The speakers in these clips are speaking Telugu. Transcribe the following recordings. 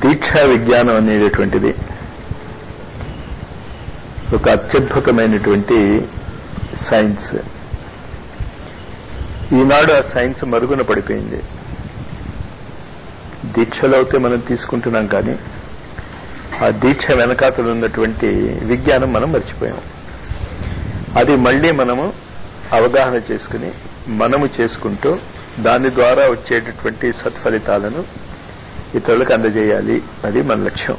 దీక్షా విజ్ఞానం అనేటటువంటిది ఒక అత్యద్భుతమైనటువంటి సైన్స్ ఈనాడు ఆ సైన్స్ మరుగున పడిపోయింది దీక్షలో అయితే మనం తీసుకుంటున్నాం కానీ ఆ దీక్ష వెనకాతలు ఉన్నటువంటి విజ్ఞానం మనం మర్చిపోయాం అది మళ్ళీ మనము అవగాహన చేసుకుని మనము చేసుకుంటూ దాని ద్వారా వచ్చేటటువంటి సత్ఫలితాలను ఇతరులకు అందజేయాలి అది మన లక్ష్యం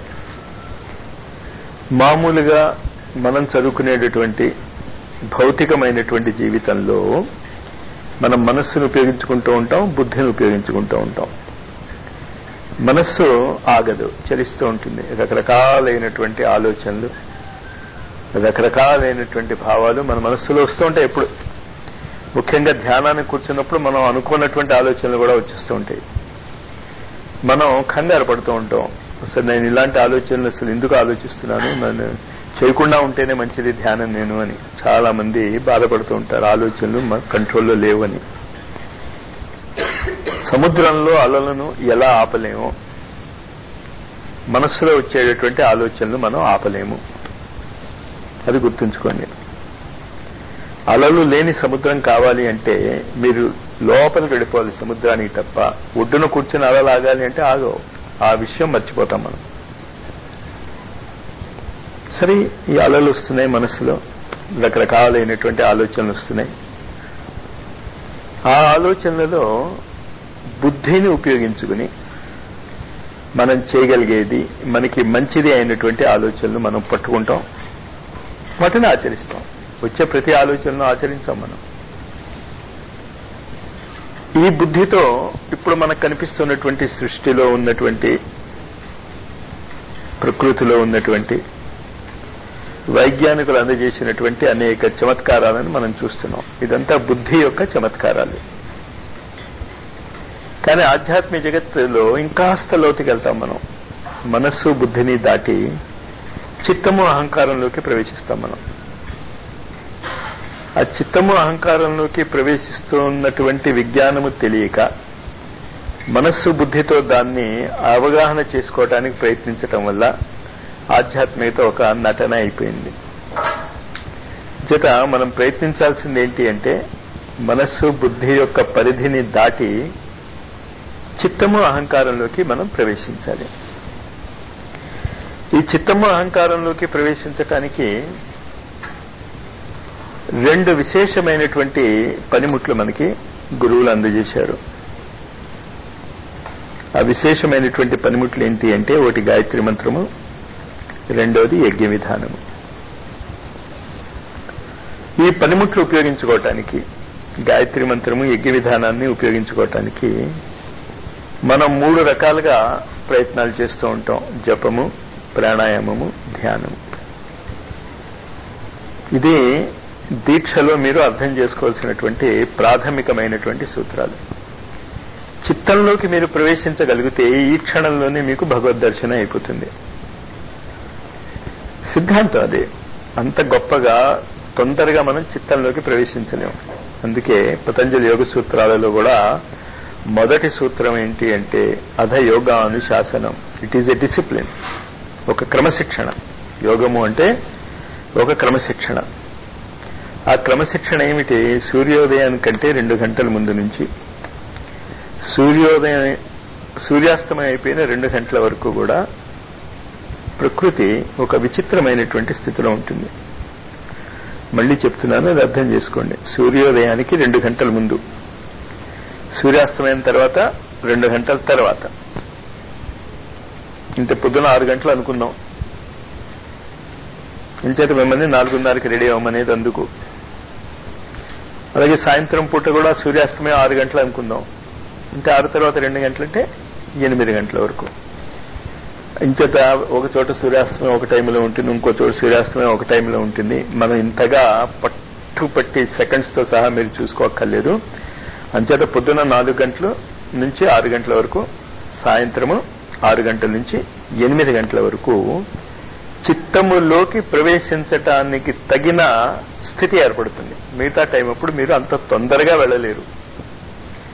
మామూలుగా మనం చదువుకునేటటువంటి భౌతికమైనటువంటి జీవితంలో మనం మనస్సును ఉపయోగించుకుంటూ ఉంటాం బుద్ధిని ఉపయోగించుకుంటూ ఉంటాం మనస్సు ఆగదు చలిస్తూ ఉంటుంది రకరకాలైనటువంటి ఆలోచనలు రకరకాలైనటువంటి భావాలు మన మనస్సులో వస్తూ ఉంటాయి ఎప్పుడు ముఖ్యంగా ధ్యానానికి కూర్చున్నప్పుడు మనం అనుకున్నటువంటి ఆలోచనలు కూడా వచ్చేస్తూ ఉంటాయి మనం కంగారు పడుతూ ఉంటాం అసలు నేను ఇలాంటి ఆలోచనలు అసలు ఎందుకు ఆలోచిస్తున్నాను నన్ను చేయకుండా ఉంటేనే మంచిది ధ్యానం నేను అని చాలా మంది బాధపడుతూ ఉంటారు ఆలోచనలు మన కంట్రోల్లో లేవని సముద్రంలో అలలను ఎలా ఆపలేమో మనస్సులో వచ్చేటటువంటి ఆలోచనలు మనం ఆపలేము అది గుర్తుంచుకోండి అలలు లేని సముద్రం కావాలి అంటే మీరు లోపలికి వెళ్ళిపోవాలి సముద్రానికి తప్ప ఒడ్డున కూర్చొని అలలు ఆగాలి అంటే ఆగవు ఆ విషయం మర్చిపోతాం మనం సరే ఈ అలలు వస్తున్నాయి మనసులో రకరకాలైనటువంటి ఆలోచనలు వస్తున్నాయి ఆ ఆలోచనలలో బుద్ధిని ఉపయోగించుకుని మనం చేయగలిగేది మనకి మంచిది అయినటువంటి ఆలోచనలు మనం పట్టుకుంటాం వాటిని ఆచరిస్తాం వచ్చే ప్రతి ఆలోచనను ఆచరించాం మనం ఈ బుద్ధితో ఇప్పుడు మనకు కనిపిస్తున్నటువంటి సృష్టిలో ఉన్నటువంటి ప్రకృతిలో ఉన్నటువంటి వైజ్ఞానికులు అందజేసినటువంటి అనేక చమత్కారాలను మనం చూస్తున్నాం ఇదంతా బుద్ధి యొక్క చమత్కారాలు కానీ ఆధ్యాత్మిక జగత్తులో ఇంకాస్త లోతుకి వెళ్తాం మనం మనస్సు బుద్ధిని దాటి చిత్తము అహంకారంలోకి ప్రవేశిస్తాం మనం ఆ చిత్తము అహంకారంలోకి ప్రవేశిస్తున్నటువంటి విజ్ఞానము తెలియక మనస్సు బుద్ధితో దాన్ని అవగాహన చేసుకోవడానికి ప్రయత్నించటం వల్ల ఆధ్యాత్మికత ఒక నటన అయిపోయింది చేత మనం ప్రయత్నించాల్సింది ఏంటి అంటే మనస్సు బుద్ధి యొక్క పరిధిని దాటి చిత్తము అహంకారంలోకి మనం ప్రవేశించాలి ఈ చిత్తము అహంకారంలోకి ప్రవేశించటానికి రెండు విశేషమైనటువంటి పనిముట్లు మనకి గురువులు అందజేశారు ఆ విశేషమైనటువంటి పనిముట్లు ఏంటి అంటే ఒకటి గాయత్రి మంత్రము రెండవది యజ్ఞ విధానము ఈ పనిముట్లు ఉపయోగించుకోవటానికి గాయత్రి మంత్రము యజ్ఞ విధానాన్ని ఉపయోగించుకోవటానికి మనం మూడు రకాలుగా ప్రయత్నాలు చేస్తూ ఉంటాం జపము ప్రాణాయామము ధ్యానము ఇది దీక్షలో మీరు అర్థం చేసుకోవాల్సినటువంటి ప్రాథమికమైనటువంటి సూత్రాలు చిత్తంలోకి మీరు ప్రవేశించగలిగితే ఈ క్షణంలోనే మీకు భగవద్ దర్శనం అయిపోతుంది సిద్ధాంతం అది అంత గొప్పగా తొందరగా మనం చిత్తంలోకి ప్రవేశించలేము అందుకే పతంజలి యోగ సూత్రాలలో కూడా మొదటి సూత్రం ఏంటి అంటే అధ యోగ అనుశాసనం ఇట్ ఈజ్ ఎ డిసిప్లిన్ ఒక క్రమశిక్షణ యోగము అంటే ఒక క్రమశిక్షణ ఆ క్రమశిక్షణ ఏమిటి సూర్యోదయానికంటే రెండు గంటల ముందు నుంచి సూర్యోదయం సూర్యాస్తమయం అయిపోయిన రెండు గంటల వరకు కూడా ప్రకృతి ఒక విచిత్రమైనటువంటి స్థితిలో ఉంటుంది మళ్ళీ చెప్తున్నాను అది అర్థం చేసుకోండి సూర్యోదయానికి రెండు గంటల ముందు సూర్యాస్తమయం తర్వాత రెండు గంటల తర్వాత ఇంత పొద్దున ఆరు గంటలు అనుకున్నాం ఇంచేత మిమ్మల్ని నాలుగున్నరకి రెడీ అవ్వమనేది అందుకు అలాగే సాయంత్రం పూట కూడా సూర్యాస్తమయం ఆరు గంటలు అనుకుందాం ఇంకా ఆరు తర్వాత రెండు గంటలంటే ఎనిమిది గంటల వరకు ఇంచేత ఒక చోట సూర్యాస్తమయం ఒక టైంలో ఉంటుంది ఇంకో చోట సూర్యాస్తమయం ఒక టైంలో ఉంటుంది మనం ఇంతగా పట్టు పట్టి సెకండ్స్ తో సహా మీరు చూసుకోక్కర్లేదు అంచేత పొద్దున నాలుగు గంటలు నుంచి ఆరు గంటల వరకు సాయంత్రము ఆరు గంటల నుంచి ఎనిమిది గంటల వరకు చిత్తములోకి ప్రవేశించటానికి తగిన స్థితి ఏర్పడుతుంది మిగతా టైం అప్పుడు మీరు అంత తొందరగా వెళ్ళలేరు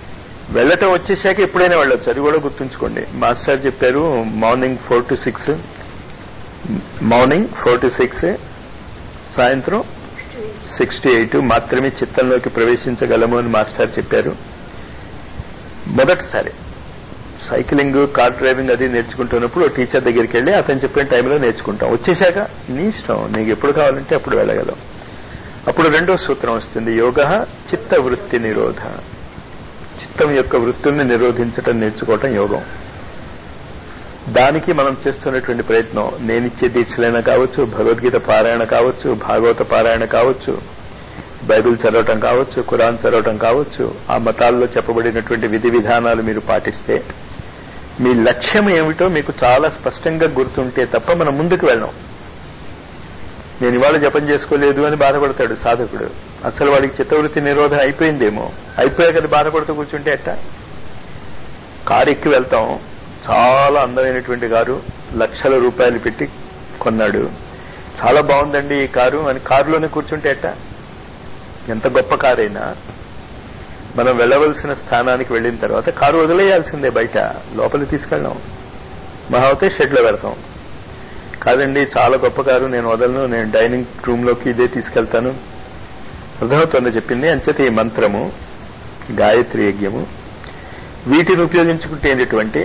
వెళ్ళటం వచ్చేసాక ఎప్పుడైనా వెళ్ళొచ్చు అది కూడా గుర్తుంచుకోండి మాస్టర్ చెప్పారు morning four to six morning four to six సాయంత్రం సిక్స్ టు ఎయిట్ మాత్రమే చిత్తంలోకి ప్రవేశించగలము అని మాస్టర్ చెప్పారు మొదటిసారి సైక్లింగ్ కార్ డ్రైవింగ్ అది నేర్చుకుంటున్నప్పుడు టీచర్ దగ్గరికి వెళ్ళి అతను చెప్పిన టైంలో నేర్చుకుంటాం వచ్చేసాక నీ ఇష్టం నీకు ఎప్పుడు కావాలంటే అప్పుడు వెళ్ళగలం అప్పుడు రెండో సూత్రం వస్తుంది యోగ చిత్త వృత్తి నిరోధ చిత్తం యొక్క వృత్తుల్ని నిరోధించటం నేర్చుకోవటం యోగం దానికి మనం చేస్తున్నటువంటి ప్రయత్నం నేనిచ్చే దీక్షలైనా కావచ్చు భగవద్గీత పారాయణ కావచ్చు భాగవత పారాయణ కావచ్చు బైబిల్ చదవటం కావచ్చు ఖురాన్ చదవటం కావచ్చు ఆ మతాల్లో చెప్పబడినటువంటి విధి విధానాలు మీరు పాటిస్తే మీ లక్ష్యం ఏమిటో మీకు చాలా స్పష్టంగా గుర్తుంటే తప్ప మనం ముందుకు వెళ్ళాం నేను ఇవాళ జపం చేసుకోలేదు అని బాధపడతాడు సాధకుడు అసలు వాడికి చిత్తవృత్తి నిరోధం అయిపోయిందేమో అయిపోయాక అది బాధపడుతూ కూర్చుంటే ఎట్ట కారు ఎక్కి వెళ్తాం చాలా అందమైనటువంటి కారు లక్షల రూపాయలు పెట్టి కొన్నాడు చాలా బాగుందండి ఈ కారు అని కారులోనే కూర్చుంటే ఎట్ట ఎంత గొప్ప కారైనా మనం వెళ్ళవలసిన స్థానానికి వెళ్ళిన తర్వాత కారు వదిలేయాల్సిందే బయట లోపలికి తీసుకెళ్ళాం మహావతే షెడ్లో పెడతాం కాదండి చాలా గొప్ప కారు నేను వదలను నేను డైనింగ్ రూమ్ లోకి ఇదే తీసుకెళ్తాను అర్థమవుతుంది చెప్పింది అంచేత ఈ మంత్రము గాయత్రి యజ్ఞము వీటిని ఉపయోగించుకుంటేటటువంటి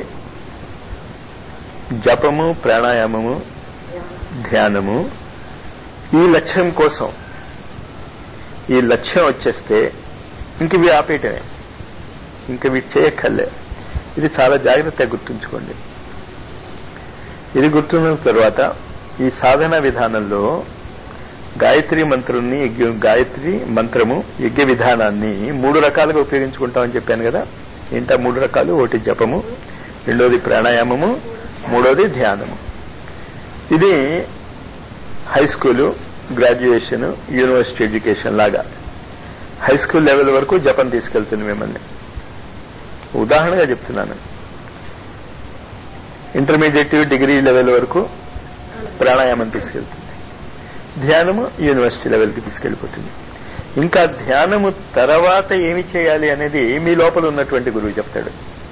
జపము ప్రాణాయామము ధ్యానము ఈ లక్ష్యం కోసం ఈ లక్ష్యం వచ్చేస్తే ఇంక ఇవి ఆపేయటమే ఇంక ఇవి చేయక్కర్లే ఇది చాలా జాగ్రత్తగా గుర్తుంచుకోండి ఇది గుర్తున్న తర్వాత ఈ సాధన విధానంలో గాయత్రి మంత్రుల్ని యజ్ఞ గాయత్రి మంత్రము యజ్ఞ విధానాన్ని మూడు రకాలుగా ఉపయోగించుకుంటామని చెప్పాను కదా ఏంటా మూడు రకాలు ఒకటి జపము రెండోది ప్రాణాయామము మూడోది ధ్యానము ఇది high school graduation university education లాగా హై స్కూల్ లెవెల్ వరకు జపం తీసుకెళ్తుంది మిమ్మల్ని ఉదాహరణగా చెప్తున్నాను ఇంటర్మీడియట్ డిగ్రీ లెవెల్ వరకు ప్రాణాయామం తీసుకెళ్తుంది ధ్యానము యూనివర్సిటీ లెవెల్కి తీసుకెళ్లిపోతుంది ఇంకా ధ్యానము తర్వాత ఏమి చేయాలి అనేది మీ లోపల ఉన్నటువంటి గురువు చెప్తాడు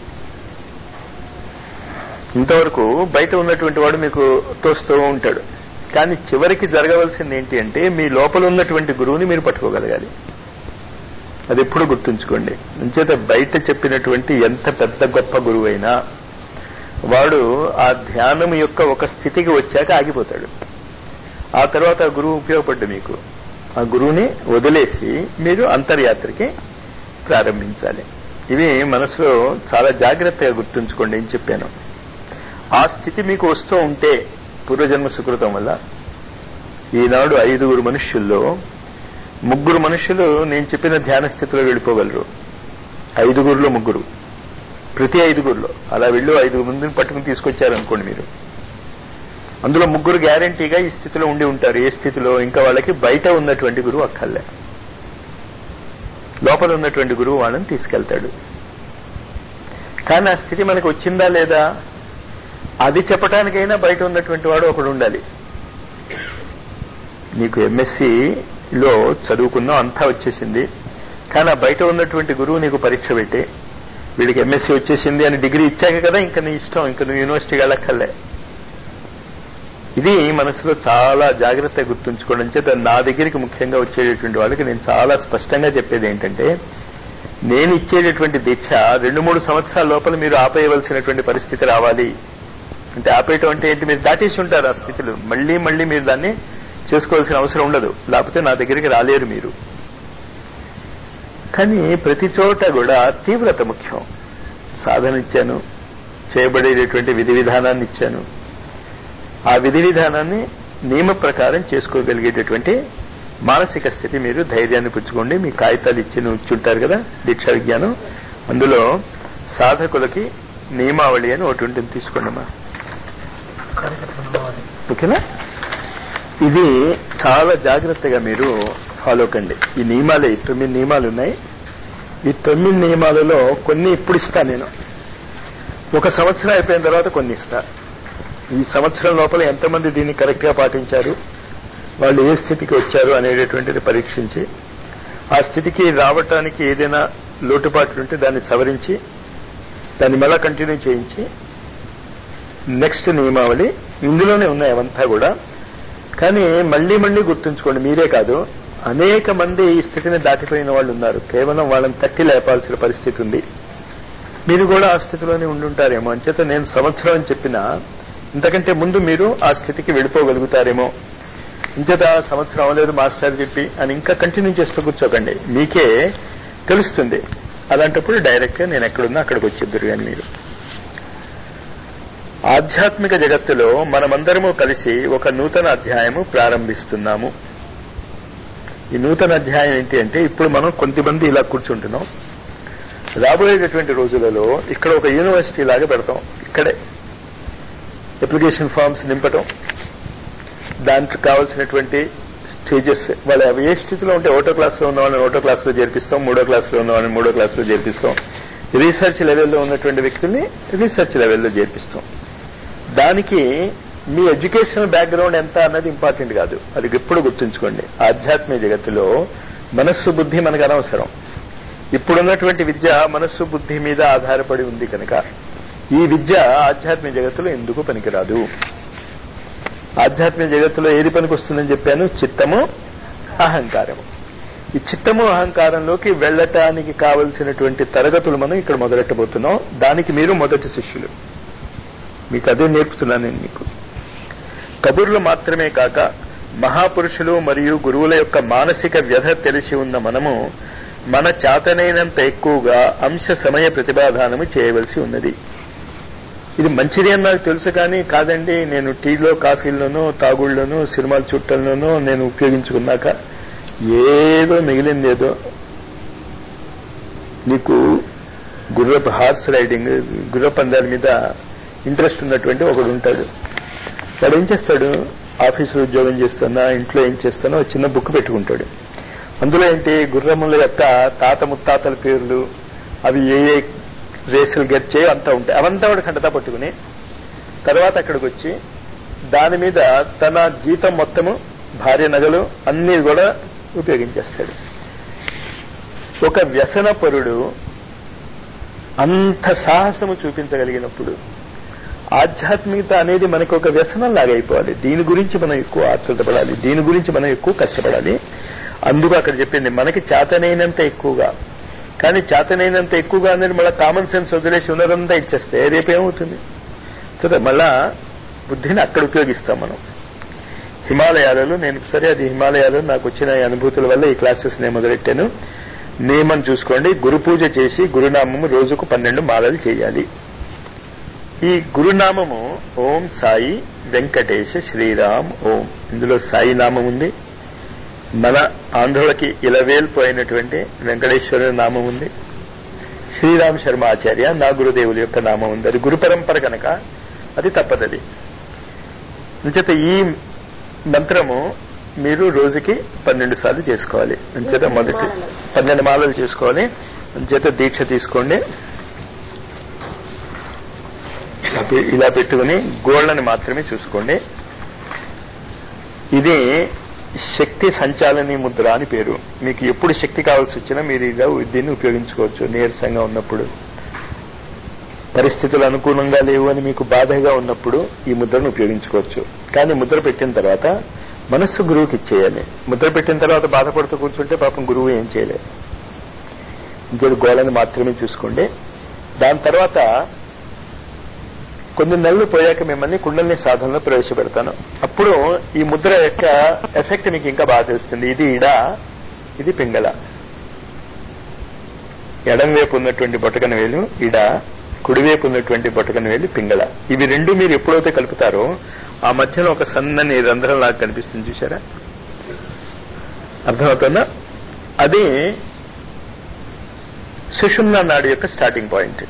ఇంతవరకు బయట ఉన్నటువంటి వాడు మీకు తోస్తూ ఉంటాడు కానీ చివరికి జరగవలసింది ఏంటి అంటే మీ లోపల ఉన్నటువంటి గురువుని మీరు పట్టుకోగలగాలి అది ఎప్పుడు గుర్తుంచుకోండి అంచేత బయట చెప్పినటువంటి ఎంత పెద్ద గొప్ప గురువు అయినా వాడు ఆ ధ్యానం యొక్క ఒక స్థితికి వచ్చాక ఆగిపోతాడు ఆ తర్వాత ఆ గురువు ఉపయోగపడ్డు మీకు ఆ గురువుని వదిలేసి మీరు అంతర్యాత్రకి ప్రారంభించాలి ఇవి మనసులో చాలా జాగ్రత్తగా గుర్తుంచుకోండి ఏం చెప్పాను ఆ స్థితి మీకు వస్తూ ఉంటే పూర్వజన్మ సుకృతం వల్ల ఈనాడు ఐదుగురు మనుష్యుల్లో ముగ్గురు మనుషులు నేను చెప్పిన ధ్యాన స్థితిలో వెళ్ళిపోగలరు ఐదుగురులో ముగ్గురు ప్రతి ఐదుగురులో అలా వెళ్ళి ఐదుగురు మందిని పట్టుకుని తీసుకొచ్చారనుకోండి మీరు అందులో ముగ్గురు గ్యారంటీగా ఈ స్థితిలో ఉండి ఉంటారు ఏ స్థితిలో ఇంకా వాళ్ళకి బయట ఉన్నటువంటి గురువు అక్కర్లే లోపల ఉన్నటువంటి గురువు వాళ్ళని తీసుకెళ్తాడు కానీ ఆ స్థితి మనకు వచ్చిందా లేదా అది చెప్పటానికైనా బయట ఉన్నటువంటి వాడు ఒకడు ఉండాలి నీకు ఎంఎస్సిలో చదువుకున్నావు అంతా వచ్చేసింది కానీ ఆ బయట ఉన్నటువంటి గురువు నీకు పరీక్ష పెట్టి వీడికి ఎంఎస్సి వచ్చేసింది అని డిగ్రీ ఇచ్చాక కదా ఇంకా నీ ఇష్టం ఇంకా నువ్వు యూనివర్సిటీకి వెళ్ళక్కర్లే ఇది మనసులో చాలా జాగ్రత్తగా గుర్తుంచుకోవడం చేత నా దగ్గరికి ముఖ్యంగా వచ్చేటటువంటి వాళ్ళకి నేను చాలా స్పష్టంగా చెప్పేది ఏంటంటే నేను ఇచ్చేటటువంటి దీక్ష రెండు మూడు సంవత్సరాల లోపల మీరు ఆపేయవలసినటువంటి పరిస్థితి రావాలి అంటే ఆపేయటం అంటే ఏంటి మీరు దాటేసి ఉంటారు ఆ స్థితిలో మళ్ళీ మళ్ళీ మీరు దాన్ని చేసుకోవాల్సిన అవసరం ఉండదు లేకపోతే నా దగ్గరికి రాలేరు మీరు కానీ ప్రతి చోట కూడా తీవ్రత ముఖ్యం సాధన ఇచ్చాను చేయబడేటటువంటి విధి విధానాన్ని ఇచ్చాను ఆ విధి విధానాన్ని నియమ ప్రకారం చేసుకోగలిగేటటువంటి మానసిక స్థితి మీరు ధైర్యాన్ని పుచ్చుకోండి మీ కాగితాలు ఇచ్చి ఉంచుంటారు కదా దీక్షా విజ్ఞానం అందులో సాధకులకి నియమావళి అని ఒకటి ఉంటుంది తీసుకోండి అమ్మా ఓకేనా ఇది చాలా జాగ్రత్తగా మీరు ఫాలో కండి ఈ నియమాలే ఈ తొమ్మిది నియమాలు ఉన్నాయి ఈ తొమ్మిది నియమాలలో కొన్ని ఇప్పుడు ఇస్తా నేను ఒక సంవత్సరం అయిపోయిన తర్వాత కొన్ని ఇస్తా ఈ సంవత్సరం లోపల ఎంతమంది దీన్ని కరెక్ట్ గా పాటించారు వాళ్ళు ఏ స్థితికి వచ్చారు అనేటటువంటిది పరీక్షించి ఆ స్థితికి రావటానికి ఏదైనా లోటుపాట్లు ఉంటే దాన్ని సవరించి దాన్ని మళ్ళా కంటిన్యూ చేయించి నెక్స్ట్ నియమావళి ఇందులోనే ఉన్నాయి అవంతా కూడా కానీ మళ్ళీ మళ్ళీ గుర్తుంచుకోండి మీరే కాదు అనేక మంది ఈ స్థితిని దాటిపోయిన వాళ్ళు ఉన్నారు కేవలం వాళ్ళని తట్టి లేపాల్సిన పరిస్థితి ఉంది మీరు కూడా ఆ స్థితిలోనే ఉండుంటారేమో అంచేత నేను సంవత్సరం అని చెప్పినా ఇంతకంటే ముందు మీరు ఆ స్థితికి వెళ్ళిపోగలుగుతారేమో ఇంచేత సంవత్సరం అవ్వలేదు మాస్టర్ చెప్పి అని ఇంకా కంటిన్యూ చేస్తూ కూర్చోకండి మీకే తెలుస్తుంది అలాంటప్పుడు డైరెక్ట్ గా నేను ఎక్కడున్నా అక్కడికి వచ్చేద్దరు కానీ మీరు ఆధ్యాత్మిక జగత్తులో మనమందరము కలిసి ఒక నూతన అధ్యాయము ప్రారంభిస్తున్నాము ఈ నూతన అధ్యాయం ఏంటి అంటే ఇప్పుడు మనం కొంతమంది ఇలా కూర్చుంటున్నాం రాబోయేటటువంటి రోజులలో ఇక్కడ ఒక యూనివర్సిటీ లాగా పెడతాం ఇక్కడే అప్లికేషన్ ఫామ్స్ నింపటం దానికి కావాల్సినటువంటి స్టేజెస్ వాళ్ళు అవి ఏ స్థితిలో ఉంటే ఒకటో క్లాస్లో ఉన్న వాళ్ళని ఒకటో క్లాస్లో చేర్పిస్తాం మూడో క్లాస్లో ఉన్న వాళ్ళని మూడో క్లాస్లో చేర్పిస్తాం రీసెర్చ్ లెవెల్లో ఉన్నటువంటి వ్యక్తుల్ని రీసెర్చ్ లెవెల్లో చేర్పిస్తాం దానికి మీ ఎడ్యుకేషనల్ బ్యాక్గ్రౌండ్ ఎంత అన్నది ఇంపార్టెంట్ కాదు అది ఎప్పుడు గుర్తుంచుకోండి ఆధ్యాత్మిక జగత్తులో మనస్సు బుద్ధి మనకు అనవసరం ఇప్పుడున్నటువంటి విద్య మనస్సు బుద్ధి మీద ఆధారపడి ఉంది కనుక ఈ విద్య ఆధ్యాత్మిక జగత్తులో ఎందుకు పనికిరాదు ఆధ్యాత్మిక జగత్తులో ఏది పనికొస్తుందని చెప్పాను చిత్తము అహంకారము ఈ చిత్తము అహంకారంలోకి వెళ్ళటానికి కావలసినటువంటి తరగతులు మనం ఇక్కడ మొదలెట్టబోతున్నాం దానికి మీరు మొదటి శిష్యులు మీకు అదే నేర్పుతున్నాను నేను మీకు కబుర్లు మాత్రమే కాక మహాపురుషులు మరియు గురువుల యొక్క మానసిక వ్యధ తెలిసి ఉన్న మనము మన చేతనైనంత ఎక్కువగా అంశ సమయ ప్రతిపాదానము చేయవలసి ఉన్నది ఇది మంచిది అని నాకు తెలుసు కానీ కాదండి నేను టీలో కాఫీల్లోనూ తాగుళ్లోనూ సినిమాల చుట్టల్లోనూ నేను ఉపయోగించుకున్నాక ఏదో మిగిలింది ఏదో నీకు గుర్రపు హార్స్ రైడింగ్ గుర్ర పందాల మీద ఇంట్రెస్ట్ ఉన్నటువంటి ఒకడు ఉంటాడు వాడు ఏం చేస్తాడు ఆఫీసులో ఉద్యోగం చేస్తున్నా ఇంట్లో ఏం చేస్తున్నా ఒక చిన్న బుక్ పెట్టుకుంటాడు అందులో ఏంటి గుర్రముల యొక్క తాత ముత్తాతల పేర్లు అవి ఏ ఏ రేసులు గెలిచాయో అంతా ఉంటాయి అవంతా వాడు ఖండతా పట్టుకుని తర్వాత అక్కడికి వచ్చి దాని మీద తన జీతం మొత్తము భార్య నగలు అన్ని కూడా ఉపయోగించేస్తాడు ఒక వ్యసన పరుడు అంత సాహసము చూపించగలిగినప్పుడు ఆధ్యాత్మికత అనేది మనకు ఒక వ్యసనం లాగా అయిపోవాలి దీని గురించి మనం ఎక్కువ ఆత్రుతపడాలి దీని గురించి మనం ఎక్కువ కష్టపడాలి అందుకు అక్కడ చెప్పింది మనకి చేతనైనంత ఎక్కువగా కానీ చేతనైనంత ఎక్కువగా అనేది మళ్ళీ కామన్ సెన్స్ వదిలేసి ఉన్నదంతా ఇచ్చేస్తే రేపేమవుతుంది చూద్దాం మళ్ళా బుద్ధిని అక్కడ ఉపయోగిస్తాం మనం హిమాలయాలలో నేను సరే అది హిమాలయాలు నాకు వచ్చిన ఈ అనుభూతుల వల్ల ఈ క్లాసెస్ నేను మొదలెట్టాను నియమం చూసుకోండి గురు పూజ చేసి గురునామము రోజుకు పన్నెండు మాలలు చేయాలి ఈ గురునామము ఓం సాయి వెంకటేశ శ్రీరామ్ ఓం ఇందులో సాయి నామం ఉంది మన ఆంధ్రులకి ఇలవేల్పోయినటువంటి వెంకటేశ్వరుని నామం ఉంది శ్రీరామ్ శర్మ ఆచార్య నా గురుదేవుల యొక్క నామం ఉంది అది గురు పరంపర కనుక అది తప్పదది అంచేత ఈ మంత్రము మీరు రోజుకి పన్నెండు సార్లు చేసుకోవాలి అంచేత మొదటి పన్నెండు మాలలు చేసుకోవాలి అంచేత దీక్ష తీసుకోండి ఇలా పె- ఇలా పెట్టుకుని గోళ్లని మాత్రమే చూసుకోండి ఇది శక్తి సంచాలని ముద్ర అని పేరు మీకు ఎప్పుడు శక్తి కావాల్సి వచ్చినా మీరు ఇలా దీన్ని ఉపయోగించుకోవచ్చు నీరసంగా ఉన్నప్పుడు పరిస్థితులు అనుకూలంగా లేవు అని మీకు బాధగా ఉన్నప్పుడు ఈ ముద్రను ఉపయోగించుకోవచ్చు కానీ ముద్ర పెట్టిన తర్వాత మనస్సు గురువుకి ఇచ్చేయాలి ముద్ర పెట్టిన తర్వాత బాధపడుతూ కూర్చుంటే పాపం గురువు ఏం చేయలేదు ఇంకేది గోళని మాత్రమే చూసుకోండి దాని తర్వాత కొన్ని నెలలు పోయాక మిమ్మల్ని కుండలిని సాధనలో ప్రవేశపెడతాను అప్పుడు ఈ ముద్ర యొక్క ఎఫెక్ట్ మీకు ఇంకా బాగా తెలుస్తుంది ఇది ఇడ ఇది పింగళ ఎడం వైపు ఉన్నటువంటి బొటకన వేలు ఇడ కుడివైపు ఉన్నటువంటి బొటకన వేలు పింగళ ఇవి రెండు మీరు ఎప్పుడైతే కలుపుతారో ఆ మధ్యలో ఒక సన్నని రంధ్రం లాగా కనిపిస్తుంది చూసారా అర్థమవుతుందా అది సుషుమ్నా నాడు యొక్క స్టార్టింగ్ పాయింట్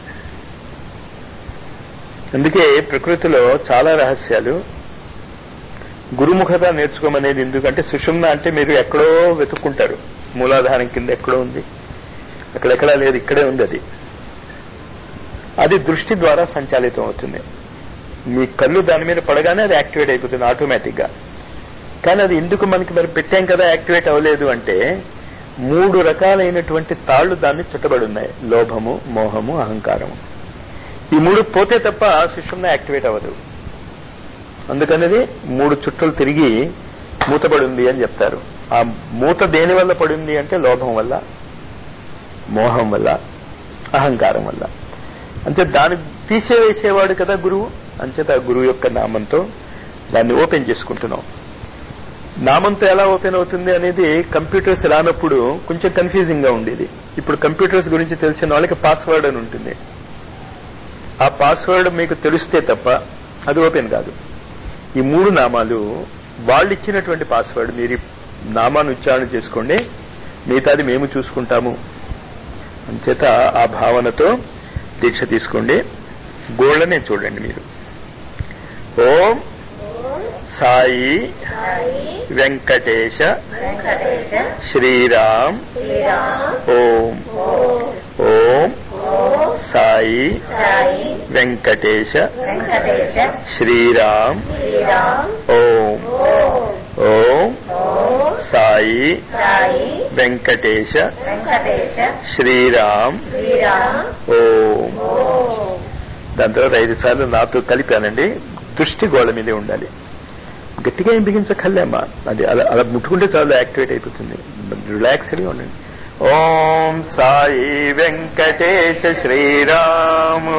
అందుకే ప్రకృతిలో చాలా రహస్యాలు గురుముఖత నేర్చుకోమనేది ఎందుకంటే సుషుమ్న అంటే మీరు ఎక్కడో వెతుక్కుంటారు మూలాధారం కింద ఎక్కడో ఉంది అక్కడెక్కడా లేదు ఇక్కడే ఉంది అది అది దృష్టి ద్వారా సంచాలితం అవుతుంది మీ కళ్ళు దాని మీద పడగానే అది యాక్టివేట్ అయిపోతుంది ఆటోమేటిక్ గా కానీ అది ఎందుకు మనకి మరి పెట్టాం కదా యాక్టివేట్ అవ్వలేదు అంటే మూడు రకాలైనటువంటి తాళ్లు దాన్ని చుట్టబడి ఉన్నాయి లోభము మోహము అహంకారము ఈ మూడు పోతే తప్ప సుషుమ్న యాక్టివేట్ అవ్వదు అందుకనేది మూడు చుట్టలు తిరిగి మూతపడి ఉంది అని చెప్తారు ఆ మూత దేని వల్ల పడింది అంటే లోభం వల్ల మోహం వల్ల అహంకారం వల్ల అంతే దాన్ని తీసేవేసేవాడు కదా గురువు అంచేత ఆ గురువు యొక్క నామంతో దాన్ని ఓపెన్ చేసుకుంటున్నాం నామంతో ఎలా ఓపెన్ అవుతుంది అనేది కంప్యూటర్స్ రానప్పుడు కొంచెం కన్ఫ్యూజింగ్ గా ఉండేది ఇప్పుడు కంప్యూటర్స్ గురించి తెలిసిన వాళ్ళకి పాస్వర్డ్ అని ఉంటుంది ఆ పాస్వర్డ్ మీకు తెలిస్తే తప్ప అది ఓపెన్ కాదు ఈ మూడు నామాలు వాళ్ళు ఇచ్చినటువంటి పాస్వర్డ్ మీరు ఈ నామాన్ని ఉచ్చారణ చేసుకోండి మిగతాది మేము చూసుకుంటాము అంచేత ఆ భావనతో దీక్ష తీసుకోండి గోళ్ళనే చూడండి మీరు ఓం సాయి వెంకటేశ శ్రీరామ్ ఓం ఓం సాయి వెంకటేశ శ్రీరామ్ ఓం ఓం సాయి వెంకటేశ శ్రీరామ్ ఓం దాని తర్వాత ఐదు సార్లు నాతో కలిపానండి దృష్టి గోడ మీదే ఉండాలి గట్టిగా ఏం బిగించక్కర్లేమ్మా అది అలా అలా ముట్టుకుంటే చాలా యాక్టివేట్ అయిపోతుంది రిలాక్స్డ్గా ఉండండి ఓం సాయి వెంకటేశ శ్రీరాము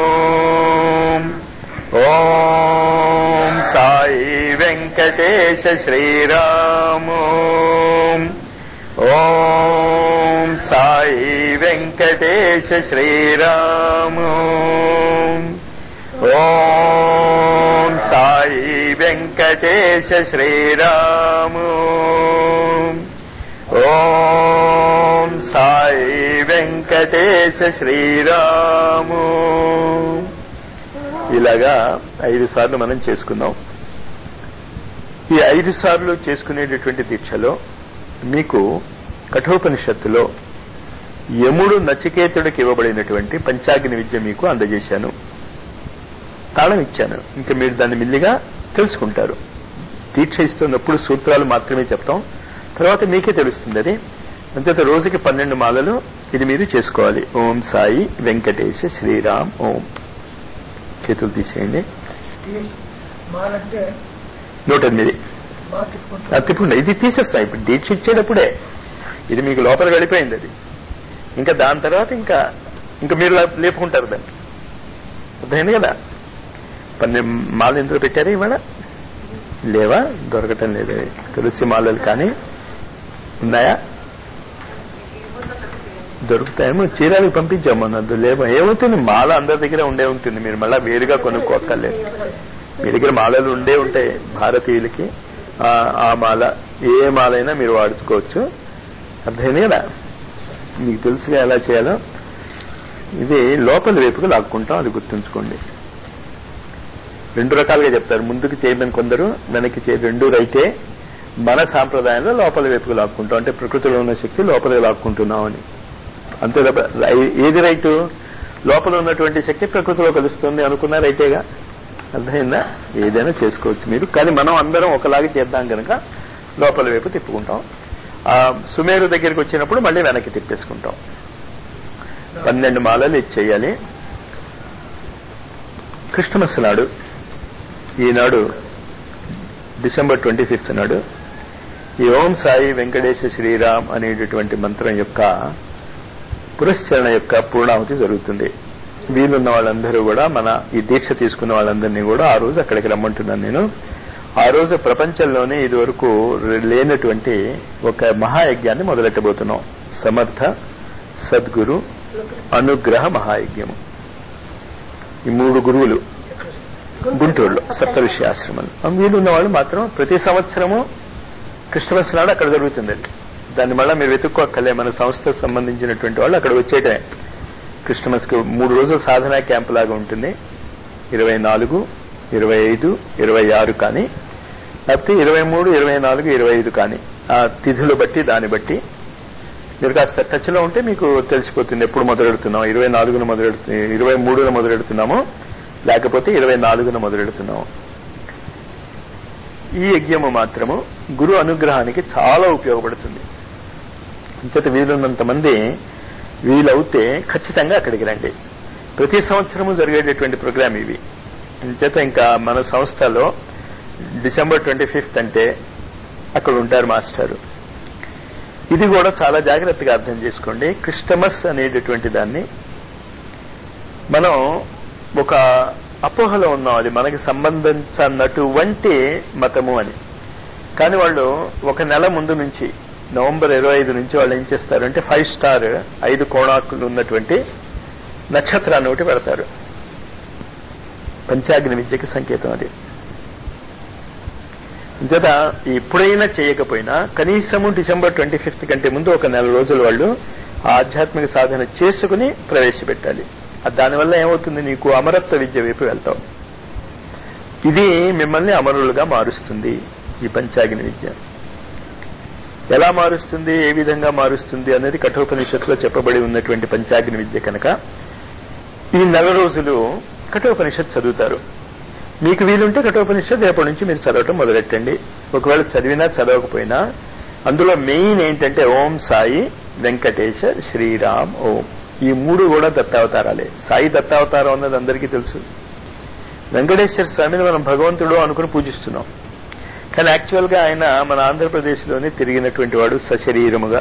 ఓం సాయి వెంకటేశ శ్రీరాము ఓం సాయి వెంకటేశ శ్రీరాము ఓం సాయి వెంకటేశ శ్రీరాము ఓం సాయి వెంకటేశ శ్రీరాము ఇలాగా ఐదు సార్లు మనం చేసుకుందాం ఈ ఐదు సార్లు చేసుకునేటటువంటి దీక్షలో మీకు కఠోపనిషత్తులో యముడు నచికేతుడికి ఇవ్వబడినటువంటి పంచాగ్ని విద్య మీకు అందజేశాను తాళం ఇచ్చాను ఇంకా మీరు దాన్ని మిల్లిగా తెలుసుకుంటారు దీక్ష ఇస్తున్నప్పుడు సూత్రాలు మాత్రమే చెప్తాం తర్వాత మీకే తెలుస్తుంది అది అంచేత రోజుకి పన్నెండు మాలలు ఇది మీరు చేసుకోవాలి ఓం సాయి వెంకటేశ శ్రీరామ్ ఓం చేతులు తీసేయండి మాలంటే నూట ఎనిమిది మా తిప్పుకుంటాం తప్పికుండా ఇది తీసేస్తాం ఇప్పుడు దీక్ష ఇచ్చేటప్పుడే ఇది మీకు లోపల గడిపోయింది అది ఇంకా దాని తర్వాత ఇంకా ఇంకా మీరు లే- లేపుకుంటారు దాన్ని అర్థమైంది కదా పన్నెండు మాలు ఎందుకు పెట్టారు ఇవాళ లేవా దొరకటం లేదు తులసి మాలలు కానీ ఉన్నాయా దొరుకుతాయేమో చీరాలకు పంపించాము మొన్న లేవో ఏమవుతుంది మాల అందరి దగ్గర ఉండే ఉంటుంది మీరు మళ్ళా వేరుగా కొనుక్కోక్కర్లేదు మీ దగ్గర మాలలు ఉండే ఉంటాయి భారతీయులకి ఆ ఆ మాల ఏ మాలైనా మీరు వాడుకోవచ్చు అర్థమైంది కదా మీకు తెలుసుగా ఎలా చేయాలో ఇది లోపల వైపుకు లాక్కుంటాం అది గుర్తుంచుకోండి రెండు రకాలుగా చెప్తారు ముందుకు చేయమని కొందరు వెనక్కి చే రెండు రైతే మన సాంప్రదాయంలో లోపల వైపుకు లాక్కుంటాం అంటే ప్రకృతిలో ఉన్న శక్తి లోపలికి లాక్కుంటున్నాం అని అంతే తప్ప రై- ఏది రైటు లోపల ఉన్నటువంటి శక్తి ప్రకృతిలో కలుస్తుంది అనుకున్న రైటేగా అర్థమైందా ఏదైనా చేసుకోవచ్చు మీరు కానీ మనం అందరం ఒకలాగే చేద్దాం కనుక లోపల వైపు తిప్పుకుంటాం ఆ సుమేరు దగ్గరికి వచ్చినప్పుడు మళ్ళీ వెనక్కి తిప్పేసుకుంటాం పన్నెండు మాలలు ఇది చేయాలి క్రిస్టమస్ నాడు ఈనాడు డిసెంబర్ ట్వంటీ ఫిఫ్త్ నాడు ఈ ఓం సాయి వెంకటేశ శ్రీరామ్ అనేటటువంటి మంత్రం యొక్క పురస్చరణ యొక్క పూర్ణాహుతి జరుగుతుంది వీలున్న వాళ్ళందరూ కూడా మన ఈ దీక్ష తీసుకున్న వాళ్ళందరినీ కూడా ఆ రోజు అక్కడికి రమ్మంటున్నాను నేను ఆ రోజు ప్రపంచంలోనే ఇదివరకు లేనటువంటి ఒక మహాయజ్ఞాన్ని మొదలెట్టబోతున్నాం సమర్థ సద్గురు అనుగ్రహ మహాయజ్ఞము ఈ మూడు గురువులు గుంటూరులో సప్తఋషి ఆశ్రమం వీలున్న వాళ్ళు మాత్రం ప్రతి సంవత్సరము క్రిస్టమస్ నాడు అక్కడ జరుగుతుంది అది దాన్ని మళ్ళీ మీరు వెతుక్కోక్కర్లే మన సంస్థకు సంబంధించినటువంటి వాళ్ళు అక్కడ వచ్చేయటమే క్రిస్టమస్ కి మూడు రోజుల సాధనా క్యాంప్ లాగా ఉంటుంది ఇరవై నాలుగు ఇరవై ఐదు ఇరవై ఆరు కానీ లేకపోతే ఇరవై మూడు ఇరవై నాలుగు ఇరవై ఐదు కానీ ఆ తిథులు బట్టి దాన్ని బట్టి మీరు కాస్త టచ్లో ఉంటే మీకు తెలిసిపోతుంది ఎప్పుడు మొదలెడుతున్నాం ఇరవై నాలుగున మొదలెడుతు ఇరవై మూడున మొదలెడుతున్నాము లేకపోతే ఇరవై నాలుగున మొదలెడుతున్నాము ఈ యజ్ఞము మాత్రము గురు అనుగ్రహానికి చాలా ఉపయోగపడుతుంది ఇంకైతే వీలున్నంత మంది వీలవుతే ఖచ్చితంగా అక్కడికి రండి ప్రతి సంవత్సరము జరిగేటటువంటి ప్రోగ్రామ్ ఇవి ఇంచేత ఇంకా మన సంస్థలో డిసెంబర్ ట్వంటీ ఫిఫ్త్ అంటే అక్కడ ఉంటారు మాస్టారు ఇది కూడా చాలా జాగ్రత్తగా అర్థం చేసుకోండి క్రిస్టమస్ అనేటటువంటి దాన్ని మనం ఒక అపోహలో ఉన్నాం అది మనకి సంబంధించినటువంటి మతము అని కానీ వాళ్ళు ఒక నెల ముందు నుంచి నవంబర్ ఇరవై ఐదు నుంచి వాళ్ళు ఏం చేస్తారంటే ఫైవ్ స్టార్ ఐదు కోణాకులు ఉన్నటువంటి నక్షత్రాన్ని ఒకటి పెడతారు పంచాగ్ని విద్యకి సంకేతం అది జత ఎప్పుడైనా చేయకపోయినా కనీసము డిసెంబర్ ట్వంటీ ఫిఫ్త్ కంటే ముందు ఒక నెల రోజులు వాళ్ళు ఆధ్యాత్మిక సాధన చేసుకుని ప్రవేశపెట్టాలి దానివల్ల ఏమవుతుంది నీకు అమరత్వ విద్య వైపు వెళ్తావు ఇది మిమ్మల్ని అమరులుగా మారుస్తుంది ఈ పంచాగ్ని విద్య ఎలా మారుస్తుంది ఏ విధంగా మారుస్తుంది అనేది కఠోపనిషత్తులో చెప్పబడి ఉన్నటువంటి పంచాగ్ని విద్య కనుక ఈ నెల రోజులు కఠోపనిషత్ చదువుతారు మీకు వీలుంటే కఠోపనిషత్ రేపటి నుంచి మీరు చదవటం మొదలెట్టండి ఒకవేళ చదివినా చదవకపోయినా అందులో మెయిన్ ఏంటంటే ఓం సాయి వెంకటేశ శ్రీరామ్ ఓం ఈ మూడు కూడా దత్తావతారాలే సాయి దత్తావతారం అన్నది అందరికీ తెలుసు వెంకటేశ్వర స్వామిని మనం భగవంతుడు అనుకుని పూజిస్తున్నాం కానీ యాక్చువల్ గా ఆయన మన ఆంధ్రప్రదేశ్లోనే తిరిగినటువంటి వాడు సశరీరముగా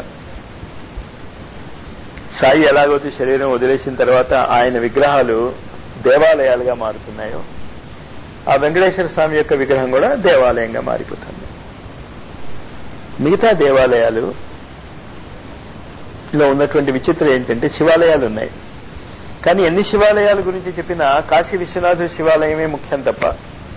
సాయి ఎలాగైతే శరీరం వదిలేసిన తర్వాత ఆయన విగ్రహాలు దేవాలయాలుగా మారుతున్నాయో ఆ వెంకటేశ్వర స్వామి యొక్క విగ్రహం కూడా దేవాలయంగా మారిపోతుంది మిగతా దేవాలయాలు లో ఉన్నటువంటి విచిత్రం ఏంటంటే శివాలయాలు ఉన్నాయి కానీ ఎన్ని శివాలయాల గురించి చెప్పినా కాశీ విశ్వనాథ శివాలయమే ముఖ్యం తప్ప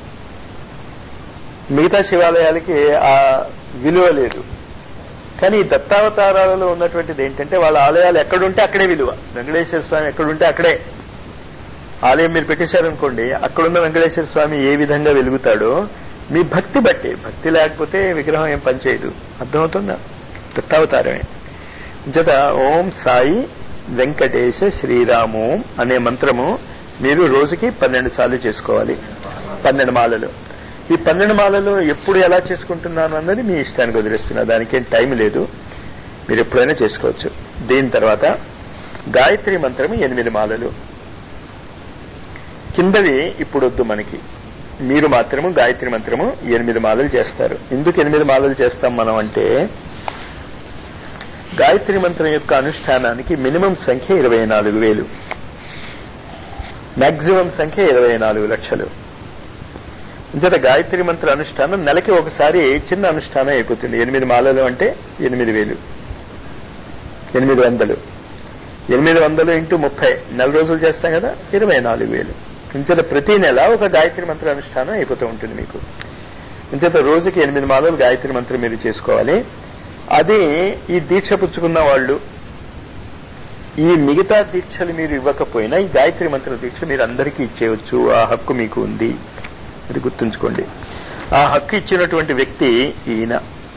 మిగతా శివాలయాలకి ఆ విలువ లేదు కానీ ఈ దత్తావతారాలలో ఉన్నటువంటిది ఏంటంటే వాళ్ళ ఆలయాలు ఎక్కడుంటే అక్కడే విలువ వెంకటేశ్వర స్వామి ఎక్కడుంటే అక్కడే ఆలయం మీరు పెట్టేశారనుకోండి అక్కడున్న వెంకటేశ్వర స్వామి ఏ విధంగా వెలుగుతాడో మీ భక్తి బట్టి భక్తి లేకపోతే విగ్రహం ఏం పనిచేయదు అర్థమవుతుందా దత్తావతారమే జత ఓం సాయి వెంకటేశ శ్రీరామోం అనే మంత్రము మీరు రోజుకి పన్నెండు సార్లు చేసుకోవాలి పన్నెండు మాలలు ఈ పన్నెండు మాలలు ఎప్పుడు ఎలా చేసుకుంటున్నాను అన్నది మీ ఇష్టానికి వదిలేస్తున్నా దానికేం టైం లేదు మీరు ఎప్పుడైనా చేసుకోవచ్చు దీని తర్వాత గాయత్రి మంత్రము ఎనిమిది మాలలు కిందవి ఇప్పుడు వద్దు మనకి మీరు మాత్రము గాయత్రి మంత్రము ఎనిమిది మాలలు చేస్తారు ఎందుకు ఎనిమిది మాలలు చేస్తాం మనం అంటే గాయత్రి మంత్రం యొక్క అనుష్ఠానానికి మినిమం సంఖ్య ఇరవై నాలుగు వేలు మాక్సిమం సంఖ్య ఇరవై నాలుగు లక్షలు ఇంచేత గాయత్రి మంత్ర అనుష్ఠానం నెలకి ఒకసారి చిన్న అనుష్ఠానం అయిపోతుంది ఎనిమిది మాలలు అంటే ఎనిమిది వేలు ఎనిమిది వందలు ఎనిమిది వందలు ఇంటూ ముప్పై నెల రోజులు చేస్తాం కదా ఇరవై నాలుగు వేలు ఇంచేత ప్రతి నెల ఒక గాయత్రి మంత్ర అనుష్ఠానం అయిపోతూ ఉంటుంది మీకు ఇంచేత రోజుకి ఎనిమిది మాలలు గాయత్రి మంత్రం మీరు చేసుకోవాలి అది ఈ దీక్ష పుచ్చుకున్న వాళ్ళు ఈ మిగతా దీక్షలు మీరు ఇవ్వకపోయినా ఈ గాయత్రి మంత్ర దీక్ష మీరు అందరికీ ఇచ్చేయవచ్చు ఆ హక్కు మీకు ఉంది అది గుర్తుంచుకోండి ఆ హక్కు ఇచ్చినటువంటి వ్యక్తి ఈయన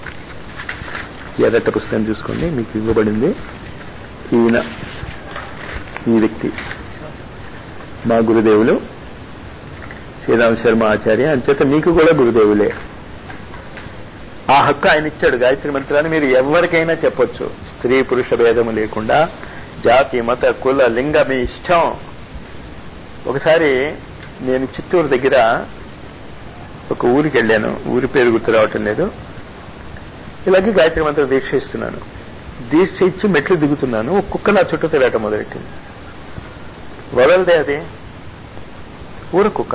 ఎర్రట పుస్తకం చూసుకోండి మీకు ఇవ్వబడింది ఈయన ఈ వ్యక్తి మా గురుదేవులు శ్రీరామ శర్మ ఆచార్య అంచేత మీకు కూడా గురుదేవులే ఆ హక్కు ఆయన ఇచ్చాడు గాయత్రి మంత్రాన్ని మీరు ఎవరికైనా చెప్పొచ్చు స్త్రీ పురుష భేదము లేకుండా జాతి మత కుల లింగ మీ ఇష్టం ఒకసారి నేను చిత్తూరు దగ్గర ఒక ఊరికి వెళ్ళాను ఊరి పేరు గుర్తు రావటం లేదు ఇలాగే గాయత్రి మంత్రం దీక్ష ఇస్తున్నాను దీక్ష ఇచ్చి మెట్లు దిగుతున్నాను ఒక కుక్క నా చుట్టూ తిరగటం మొదలెట్టింది వదలదే అది ఊర కుక్క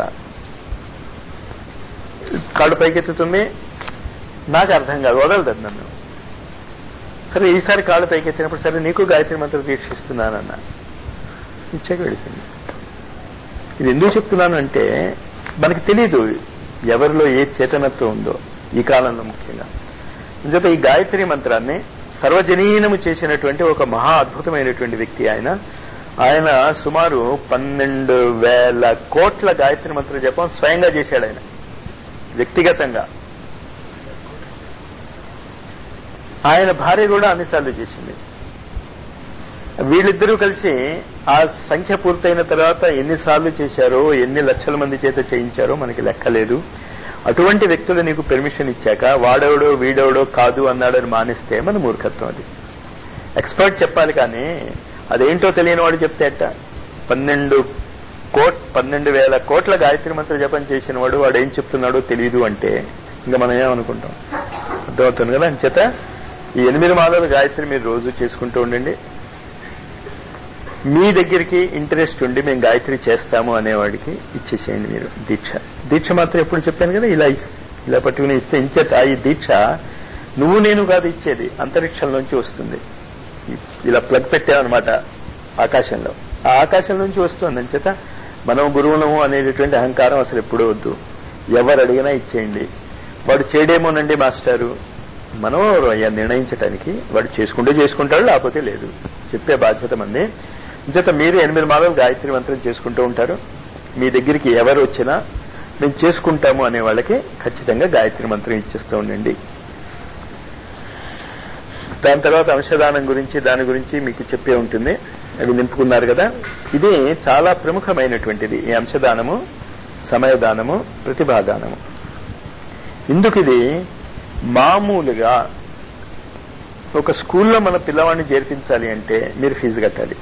కాళ్ళు పైకెత్తుతుంది నాకు అర్థం కాదు వదలదు నన్ను సరే ఈసారి కాళ్ళు పైకెత్తినప్పుడు సరే నీకు గాయత్రి మంత్రం దీక్షిస్తున్నానన్నా ఇచ్చాక వెళ్ళిపోయింది ఇది ఎందుకు చెప్తున్నాను అంటే మనకి తెలియదు ఎవరిలో ఏ చేతనత్వం ఉందో ఈ కాలంలో ముఖ్యంగా ఇంకొక ఈ గాయత్రి మంత్రాన్ని సర్వజనీనము చేసినటువంటి ఒక మహా అద్భుతమైనటువంటి వ్యక్తి ఆయన ఆయన సుమారు పన్నెండు వేల కోట్ల గాయత్రి మంత్ర జపం స్వయంగా చేశాడు ఆయన వ్యక్తిగతంగా ఆయన భార్య కూడా అన్నిసార్లు చేసింది వీళ్ళిద్దరూ కలిసి ఆ సంఖ్య పూర్తయిన తర్వాత ఎన్నిసార్లు చేశారో ఎన్ని లక్షల మంది చేత చేయించారో మనకి లెక్కలేదు అటువంటి వ్యక్తులు నీకు పెర్మిషన్ ఇచ్చాక వాడెవడో వీడెవడో కాదు అన్నాడని మానేస్తే మన మూర్ఖత్వం అది ఎక్స్పర్ట్ చెప్పాలి కానీ అదేంటో తెలియని వాడు చెప్తే అట్ట పన్నెండు కోట్ పన్నెండు వేల కోట్ల గాయత్రి మంత్ర జపం చేసిన వాడు వాడు ఏం చెప్తున్నాడో తెలియదు అంటే ఇంకా మనం ఏమనుకుంటాం అర్థమవుతుంది కదా అంచేత ఈ ఎనిమిది మాలలు గాయత్రి మీరు రోజు చేసుకుంటూ ఉండండి మీ దగ్గరికి ఇంట్రెస్ట్ ఉండి మేము గాయత్రి చేస్తాము అనేవాడికి ఇచ్చేసేయండి మీరు దీక్ష దీక్ష మాత్రం ఎప్పుడు చెప్పాను కదా ఇలా ఇస్- ఇలా పట్టుకుని ఇస్తే ఇంచేత ఈ దీక్ష నువ్వు నేను కాదు ఇచ్చేది అంతరిక్షంలోంచి వస్తుంది ఇలా ప్లగ్ పెట్టామన్నమాట ఆకాశంలో ఆ ఆకాశం నుంచి వస్తుంది అంచేత మనం గురువులము అనేటటువంటి అహంకారం అసలు ఎప్పుడూ వద్దు ఎవరు అడిగినా ఇచ్చేయండి వాడు చేయడేమోనండి మాస్టారు మనం అయ్యా నిర్ణయించడానికి వాడు చేసుకుంటే చేసుకుంటాడు లేకపోతే లేదు చెప్పే బాధ్యత మంది అంచేత మీరు ఎనిమిది మాలలు గాయత్రి మంత్రం చేసుకుంటూ ఉంటారు మీ దగ్గరికి ఎవరు వచ్చినా మేము చేసుకుంటాము అనే వాళ్ళకి ఖచ్చితంగా గాయత్రి మంత్రం ఇచ్చేస్తూ ఉండండి దాని తర్వాత అంశదానం గురించి దాని గురించి మీకు చెప్పే ఉంటుంది అవి నింపుకున్నారు కదా ఇది చాలా ప్రముఖమైనటువంటిది ఈ అంశదానము సమయదానము ప్రతిభాదానము ఇందుకు ఇది మామూలుగా ఒక స్కూల్లో మన పిల్లవాడిని చేర్పించాలి అంటే మీరు ఫీజు కట్టాలి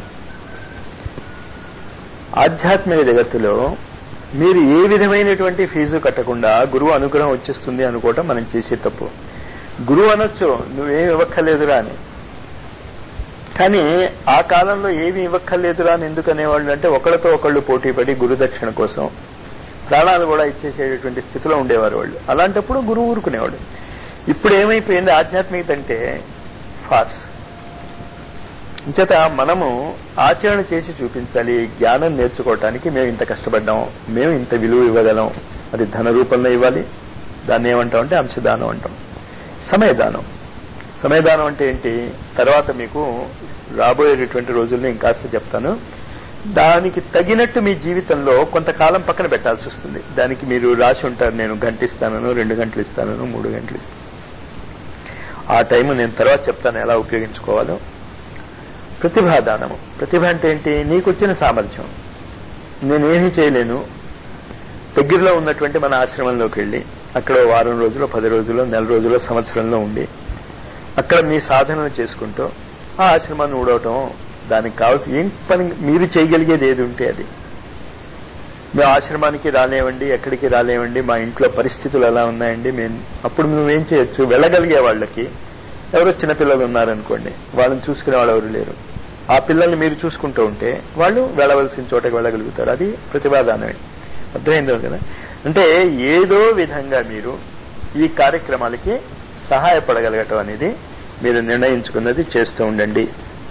ఆధ్యాత్మిక జగత్తులో మీరు ఏ విధమైనటువంటి ఫీజు కట్టకుండా గురువు అనుగ్రహం వచ్చేస్తుంది అనుకోవటం మనం చేసే తప్పు గురువు అనొచ్చు నువ్వేం ఇవ్వక్కర్లేదురా అని కానీ ఆ కాలంలో ఏమి ఇవ్వక్కర్లేదురా అని ఎందుకు అనేవాళ్ళు అంటే ఒకళ్ళతో ఒకళ్ళు పోటీపడి గురుదక్షిణ కోసం ప్రాణాలు కూడా ఇచ్చేసేటటువంటి స్థితిలో ఉండేవారు వాళ్ళు అలాంటప్పుడు గురువు ఊరుకునేవాడు ఇప్పుడు ఏమైపోయింది ఆధ్యాత్మికత అంటే ఫార్స్ ఇంచేత మనము ఆచరణ చేసి చూపించాలి జ్ఞానం నేర్చుకోవటానికి మేము ఇంత కష్టపడ్డాం మేము ఇంత విలువ ఇవ్వగలం అది ధన రూపంలో ఇవ్వాలి దాన్ని ఏమంటాం అంటే అంశదానం అంటాం సమయదానం సమయదానం అంటే ఏంటి తర్వాత మీకు రాబోయేటటువంటి రోజుల్లో ఇంకాస్త చెప్తాను దానికి తగినట్టు మీ జీవితంలో కొంతకాలం పక్కన పెట్టాల్సి వస్తుంది దానికి మీరు రాసి ఉంటారు నేను గంట ఇస్తానను రెండు గంటలు ఇస్తానను మూడు గంటలు ఇస్తాను ఆ టైం నేను తర్వాత చెప్తాను ఎలా ఉపయోగించుకోవాలో ప్రతిభాదానము ప్రతిభ అంటే ఏంటి నీకు వచ్చిన సామర్థ్యం నేనేమీ చేయలేను దగ్గరలో ఉన్నటువంటి మన ఆశ్రమంలోకి వెళ్ళి అక్కడ ఓ వారం రోజులు పది రోజులు నెల రోజులు సంవత్సరంలో ఉండి అక్కడ మీ సాధనలు చేసుకుంటూ ఆ ఆశ్రమాన్ని ఊడవటం దానికి కావాల్సి ఏం పని మీరు చేయగలిగేది ఏది ఉంటే అది మేము ఆశ్రమానికి రాలేవండి ఎక్కడికి రాలేవండి మా ఇంట్లో పరిస్థితులు ఎలా ఉన్నాయండి మేము అప్పుడు నువ్వేం చేయొచ్చు వెళ్ళగలిగే వాళ్ళకి ఎవరో చిన్నపిల్లలు ఉన్నారనుకోండి వాళ్ళని చూసుకునే వాళ్ళు ఎవరు లేరు ఆ పిల్లల్ని మీరు చూసుకుంటూ ఉంటే వాళ్ళు వెళ్ళవలసిన చోటకి వెళ్ళగలుగుతారు అది ప్రతిభాదానమే అర్థమైందో కదా అంటే ఏదో విధంగా మీరు ఈ కార్యక్రమాలకి సహాయపడగలగటం అనేది మీరు నిర్ణయించుకున్నది చేస్తూ ఉండండి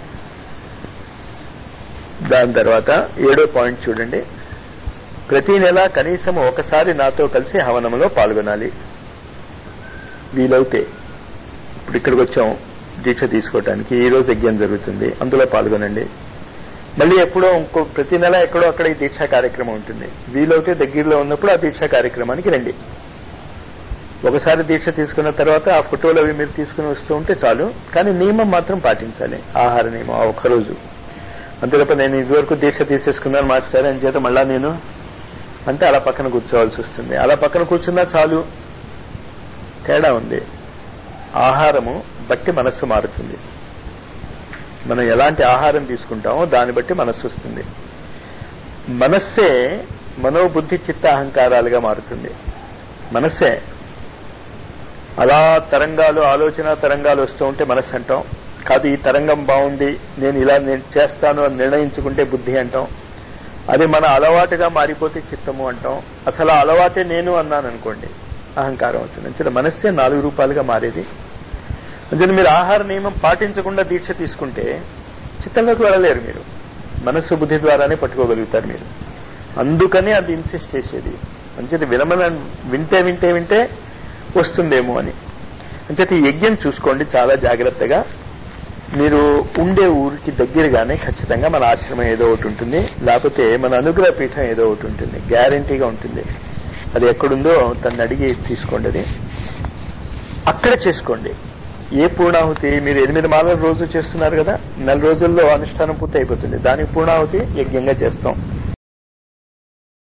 దాని తర్వాత ఏడో పాయింట్ చూడండి ప్రతి నెల కనీసం ఒకసారి నాతో కలిసి హవనంలో పాల్గొనాలి వీలైతే ఇప్పుడు ఇక్కడికి వచ్చాం దీక్ష తీసుకోవటానికి ఈ రోజు యజ్ఞం జరుగుతుంది అందులో పాల్గొనండి మళ్ళీ ఎప్పుడో ఇంకో ప్రతి నెల ఎక్కడో అక్కడ ఈ దీక్షా కార్యక్రమం ఉంటుంది వీలైతే దగ్గరలో ఉన్నప్పుడు ఆ దీక్షా కార్యక్రమానికి రండి ఒకసారి దీక్ష తీసుకున్న తర్వాత ఆ ఫోటోలు అవి మీరు తీసుకుని వస్తూ ఉంటే చాలు కానీ నియమం మాత్రం పాటించాలి ఆహార నియమం ఆ ఒక్కరోజు అంతే తప్ప నేను ఇదివరకు దీక్ష తీసేసుకున్నాను మాస్టర్ అని చేత మళ్ళా నేను అంటే అలా పక్కన కూర్చోవాల్సి వస్తుంది అలా పక్కన కూర్చున్నా చాలు తేడా ఉంది ఆహారము బట్టి మనస్సు మారుతుంది మనం ఎలాంటి ఆహారం తీసుకుంటామో దాన్ని బట్టి మనస్సు వస్తుంది మనస్సే మనోబుద్ధి చిత్త అహంకారాలుగా మారుతుంది మనస్సే అలా తరంగాలు ఆలోచన తరంగాలు వస్తూ ఉంటే మనస్సు అంటాం కాదు ఈ తరంగం బాగుంది నేను ఇలా నేను చేస్తాను అని నిర్ణయించుకుంటే బుద్ధి అంటాం అది మన అలవాటుగా మారిపోతే చిత్తము అంటాం అసలు ఆ అలవాటే నేను అన్నాను అనుకోండి అహంకారం అవుతుంది అంటే మనస్సే నాలుగు రూపాయలుగా మారేది అంటే మీరు ఆహార నియమం పాటించకుండా దీక్ష తీసుకుంటే చిత్తంలోకి వెళ్ళలేరు మీరు మనస్సు బుద్ధి ద్వారానే పట్టుకోగలుగుతారు మీరు అందుకని అది ఇన్సిస్ట్ చేసేది అంచేది విరమణ వింటే వింటే వింటే వస్తుందేమో అని అంచేత ఈ యజ్ఞం చూసుకోండి చాలా జాగ్రత్తగా మీరు ఉండే ఊరికి దగ్గరగానే ఖచ్చితంగా మన ఆశ్రమం ఏదో ఒకటి ఉంటుంది లేకపోతే మన అనుగ్రహ పీఠం ఏదో ఒకటి ఉంటుంది గ్యారంటీగా ఉంటుంది అది ఎక్కడుందో తను అడిగి తీసుకోండి అది అక్కడ చేసుకోండి ఏ పూర్ణాహుతి మీరు ఎనిమిది మాలల రోజు చేస్తున్నారు కదా నెల రోజుల్లో అనుష్ఠానం పూర్తి అయిపోతుంది దానికి పూర్ణాహుతి యజ్ఞంగా చేస్తాం